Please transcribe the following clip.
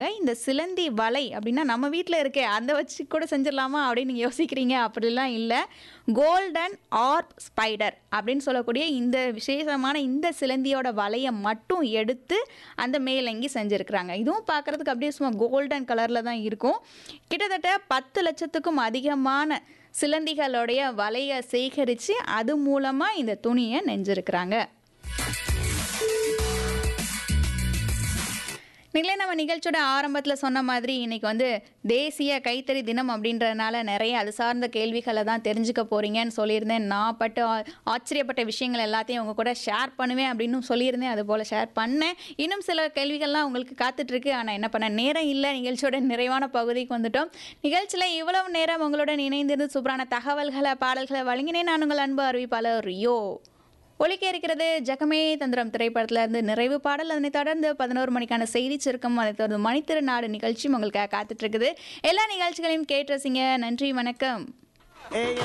இந்த சிலந்தி வலை அப்படின்னா நம்ம வீட்டில் இருக்கே அந்த வச்சு கூட செஞ்சிடலாமா அப்படின்னு நீங்கள் யோசிக்கிறீங்க அப்படிலாம் இல்லை கோல்டன் ஆர்ப் ஸ்பைடர் அப்படின்னு சொல்லக்கூடிய இந்த விசேஷமான இந்த சிலந்தியோட வலையை மட்டும் எடுத்து அந்த மேலங்கி செஞ்சுருக்குறாங்க இதுவும் பார்க்குறதுக்கு அப்படியே சும்மா கோல்டன் கலரில் தான் இருக்கும் கிட்டத்தட்ட பத்து லட்சத்துக்கும் அதிகமான சிலந்திகளுடைய வலையை சேகரித்து அது மூலமாக இந்த துணியை நெஞ்சிருக்கிறாங்க நீங்களே நம்ம நிகழ்ச்சியோட ஆரம்பத்தில் சொன்ன மாதிரி இன்னைக்கு வந்து தேசிய கைத்தறி தினம் அப்படின்றதுனால நிறைய அது சார்ந்த கேள்விகளை தான் தெரிஞ்சுக்க போறீங்கன்னு சொல்லியிருந்தேன் நான் பட்டு ஆ- ஆச்சரியப்பட்ட விஷயங்கள் எல்லாத்தையும் உங்க கூட ஷேர் பண்ணுவேன் அப்படின்னு சொல்லியிருந்தேன் அது போல் ஷேர் பண்ணேன் இன்னும் சில கேள்விகள்லாம் உங்களுக்கு காத்துட்ருக்கு ஆனால் என்ன பண்ண நேரம் இல்லை நிகழ்ச்சியோட நிறைவான பகுதிக்கு வந்துட்டோம் நிகழ்ச்சியில் இவ்வளவு நேரம் உங்களுடன் இணைந்திருந்து சூப்பரான தகவல்களை பாடல்களை வழங்கினேன் நான் உங்கள் அன்பு அறிவிப்பாளர் ரியோ ஒலிக்க இருக்கிறது ஜகமே தந்திரம் திரைப்படத்துல இருந்து நிறைவு பாடல் அதனை தொடர்ந்து பதினோரு மணிக்கான செய்தி சுருக்கம் அதை தொடர்ந்து மணித்திருநாடு நிகழ்ச்சியும் உங்களுக்காக காத்துட்டு இருக்குது எல்லா நிகழ்ச்சிகளையும் கேட்டு ரசிங்க நன்றி வணக்கம் ஏய்